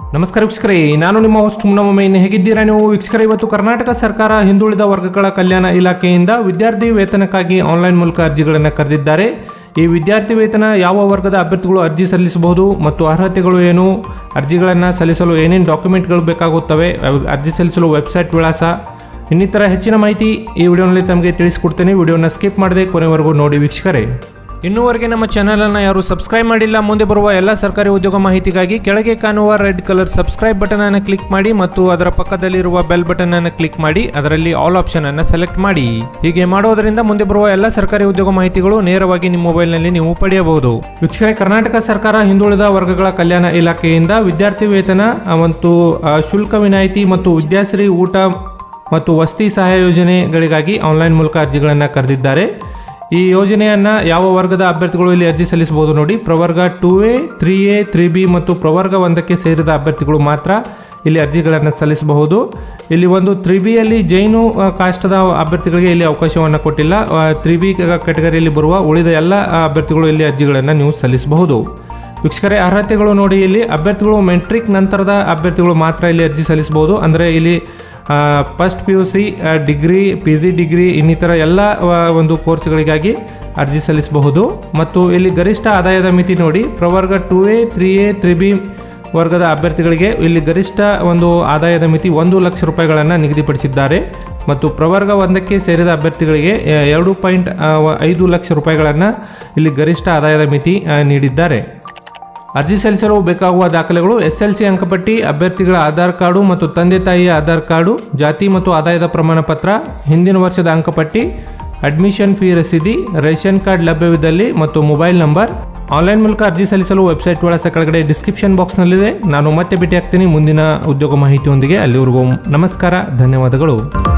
ನಮಸ್ಕಾರ ವೀಕ್ಷಕರೇ ನಾನು ನಿಮ್ಮ ಹೋಸ್ಟ್ ಮುನ್ನೊಮ್ಮೆ ಇನ್ನು ಹೇಗಿದ್ದೀರಾ ನೀವು ವೀಕ್ಷಕರೇ ಇವತ್ತು ಕರ್ನಾಟಕ ಸರ್ಕಾರ ಹಿಂದುಳಿದ ವರ್ಗಗಳ ಕಲ್ಯಾಣ ಇಲಾಖೆಯಿಂದ ವಿದ್ಯಾರ್ಥಿ ವೇತನಕ್ಕಾಗಿ ಆನ್ಲೈನ್ ಮೂಲಕ ಅರ್ಜಿಗಳನ್ನು ಕರೆದಿದ್ದಾರೆ ಈ ವಿದ್ಯಾರ್ಥಿ ವೇತನ ಯಾವ ವರ್ಗದ ಅಭ್ಯರ್ಥಿಗಳು ಅರ್ಜಿ ಸಲ್ಲಿಸಬಹುದು ಮತ್ತು ಅರ್ಹತೆಗಳು ಏನು ಅರ್ಜಿಗಳನ್ನು ಸಲ್ಲಿಸಲು ಏನೇನು ಡಾಕ್ಯುಮೆಂಟ್ಗಳು ಬೇಕಾಗುತ್ತವೆ ಅವ್- ಅರ್ಜಿ ಸಲ್ಲಿಸಲು ವೆಬ್ಸೈಟ್ ವಿಳಾಸ ಇನ್ನಿತರ ಹೆಚ್ಚಿನ ಮಾಹಿತಿ ಈ ವಿಡಿಯೋನಲ್ಲಿ ತಮಗೆ ತಿಳಿಸ್ಕೊಡ್ತೇನೆ ವಿಡಿಯೋನ ಸ್ಕಿಪ್ ಮಾಡದೆ ಕೊನೆವರೆಗೂ ನೋಡಿ ವೀಕ್ಷಕರೇ ಇನ್ನೂವರೆಗೆ ನಮ್ಮ ಚಾನಲನ್ನು ಯಾರು ಸಬ್ಸ್ಕ್ರೈಬ್ ಮಾಡಿಲ್ಲ ಮುಂದೆ ಬರುವ ಎಲ್ಲ ಸರ್ಕಾರಿ ಉದ್ಯೋಗ ಮಾಹಿತಿಗಾಗಿ ಕೆಳಗೆ ಕಾಣುವ ರೆಡ್ ಕಲರ್ ಸಬ್ಸ್ಕ್ರೈಬ್ ಬಟನ್ ಅನ್ನು ಕ್ಲಿಕ್ ಮಾಡಿ ಮತ್ತು ಅದರ ಪಕ್ಕದಲ್ಲಿರುವ ಬೆಲ್ ಬಟನ್ ಅನ್ನು ಕ್ಲಿಕ್ ಮಾಡಿ ಅದರಲ್ಲಿ ಆಲ್ ಆಪ್ಷನ್ ಅನ್ನು ಸೆಲೆಕ್ಟ್ ಮಾಡಿ ಹೀಗೆ ಮಾಡೋದರಿಂದ ಮುಂದೆ ಬರುವ ಎಲ್ಲ ಸರ್ಕಾರಿ ಉದ್ಯೋಗ ಮಾಹಿತಿಗಳು ನೇರವಾಗಿ ನಿಮ್ಮ ಮೊಬೈಲ್ನಲ್ಲಿ ನೀವು ಪಡೆಯಬಹುದು ವೀಕ್ಷಕರೇ ಕರ್ನಾಟಕ ಸರ್ಕಾರ ಹಿಂದುಳಿದ ವರ್ಗಗಳ ಕಲ್ಯಾಣ ಇಲಾಖೆಯಿಂದ ವಿದ್ಯಾರ್ಥಿ ವೇತನ ಆ, ಮತ್ತು ಆ, ಶುಲ್ಕ ವಿನಾಯಿತಿ ಮತ್ತು ವಿದ್ಯಾಶ್ರೀ ಊಟ ಮತ್ತು ವಸತಿ ಸಹಾಯ ಯೋಜನೆಗಳಿಗಾಗಿ ಆನ್ಲೈನ್ ಮೂಲಕ ಅರ್ಜಿಗಳನ್ನು ಕರೆದಿದ್ದಾರೆ ಈ ಯೋಜನೆಯನ್ನು ಯಾವ ವರ್ಗದ ಅಭ್ಯರ್ಥಿಗಳು ಇಲ್ಲಿ ಅರ್ಜಿ ಸಲ್ಲಿಸಬಹುದು ನೋಡಿ ಪ್ರವರ್ಗ two A three A three B ಮತ್ತು ಪ್ರವರ್ಗ ಒಂದಕ್ಕೆ ಸೇರಿದ ಅಭ್ಯರ್ಥಿಗಳು ಮಾತ್ರ ಇಲ್ಲಿ ಅರ್ಜಿಗಳನ್ನು ಸಲ್ಲಿಸಬಹುದು ಇಲ್ಲಿ ಒಂದು ತ್ರೀ ಬಿಯಲ್ಲಿ ಜೈನು ಆ, ಕಾಷ್ಟದ ಅಭ್ಯರ್ಥಿಗಳಿಗೆ ಇಲ್ಲಿ ಅವಕಾಶವನ್ನು ಕೊಟ್ಟಿಲ್ಲ ತ್ರೀ ಬಿ ಕೆಟಗರಿಯಲ್ಲಿ ಬರುವ ಉಳಿದ ಎಲ್ಲ ಆ, ಅಭ್ಯರ್ಥಿಗಳು ಇಲ್ಲಿ ಅರ್ಜಿಗಳನ್ನು ನೀವು ಸಲ್ಲಿಸಬಹುದು ವೀಕ್ಷಕರೇ ಅರ್ಹತೆಗಳು ನೋಡಿ ಇಲ್ಲಿ ಅಭ್ಯರ್ಥಿಗಳು ಮೆಟ್ರಿಕ್ ನಂತರದ ಅಭ್ಯರ್ಥಿಗಳು ಮಾತ್ರ ಇಲ್ಲಿ ಅರ್ಜಿ ಸಲ್ಲಿಸಬಹುದು ಅಂದರೆ ಇಲ್ಲಿ first P U C degree P G degree ಇನ್ನಿತರ ಎಲ್ಲ ಆ, ಒಂದು ಕೋರ್ಸ್ಗಳಿಗಾಗಿ ಅರ್ಜಿ ಸಲ್ಲಿಸಬಹುದು ಮತ್ತು ಇಲ್ಲಿ ಗರಿಷ್ಠ ಆದಾಯದ ಮಿತಿ ನೋಡಿ ಪ್ರವರ್ಗ two A three A three B ವರ್ಗದ ಅಭ್ಯರ್ಥಿಗಳಿಗೆ ಇಲ್ಲಿ ಗರಿಷ್ಠ ಒಂದು ಆದಾಯದ ಮಿತಿ ಒಂದು ಲಕ್ಷ ರೂಪಾಯಿಗಳನ್ನು ನಿಗದಿಪಡಿಸಿದ್ದಾರೆ ಮತ್ತು ಪ್ರವರ್ಗ ಒಂದಕ್ಕೆ ಸೇರಿದ ಅಭ್ಯರ್ಥಿಗಳಿಗೆ ಆ, ಎರಡು ಪಾಯಿಂಟ್ ಐದು ಲಕ್ಷ ರೂಪಾಯಿಗಳನ್ನು ಇಲ್ಲಿ ಗರಿಷ್ಠ ಆದಾಯದ ಮಿತಿ ಆ, ನೀಡಿದ್ದಾರೆ ಅರ್ಜಿ ಸಲ್ಲಿಸಲು ಬೇಕಾಗುವ ದಾಖಲೆಗಳು ಎಸ್ ಎಲ್ ಸಿ ಅಂಕಪಟ್ಟಿ ಅಭ್ಯರ್ಥಿಗಳ ಆಧಾರ್ ಕಾರ್ಡು ಮತ್ತು ತಂದೆ ತಾಯಿಯ ಆಧಾರ್ ಕಾರ್ಡು ಜಾತಿ ಮತ್ತು ಆದಾಯದ ಪ್ರಮಾಣ ಪತ್ರ ಹಿಂದಿನ ವರ್ಷದ ಅಂಕಪಟ್ಟಿ ಅಡ್ಮಿಷನ್ ಫೀ ರಸೀದಿ ರೇಷನ್ ಕಾರ್ಡ್ ಲಭ್ಯವಿದ್ದಲ್ಲಿ ಮತ್ತು ಮೊಬೈಲ್ ನಂಬರ್ ಆನ್ಲೈನ್ ಮೂಲಕ ಅರ್ಜಿ ಸಲ್ಲಿಸಲು ವೆಬ್ಸೈಟ್ ವಿಳಾಸ ಕೆಳಗಡೆ ಡಿಸ್ಕ್ರಿಪ್ಷನ್ ಬಾಕ್ಸ್ನಲ್ಲಿದೆ ನಾನು ಮತ್ತೆ ಭೇಟಿ ಆಗ್ತೀನಿ ಮುಂದಿನ ಉದ್ಯೋಗ ಮಾಹಿತಿಯೊಂದಿಗೆ ಅಲ್ಲಿವರೆಗೂ ನಮಸ್ಕಾರ ಧನ್ಯವಾದಗಳು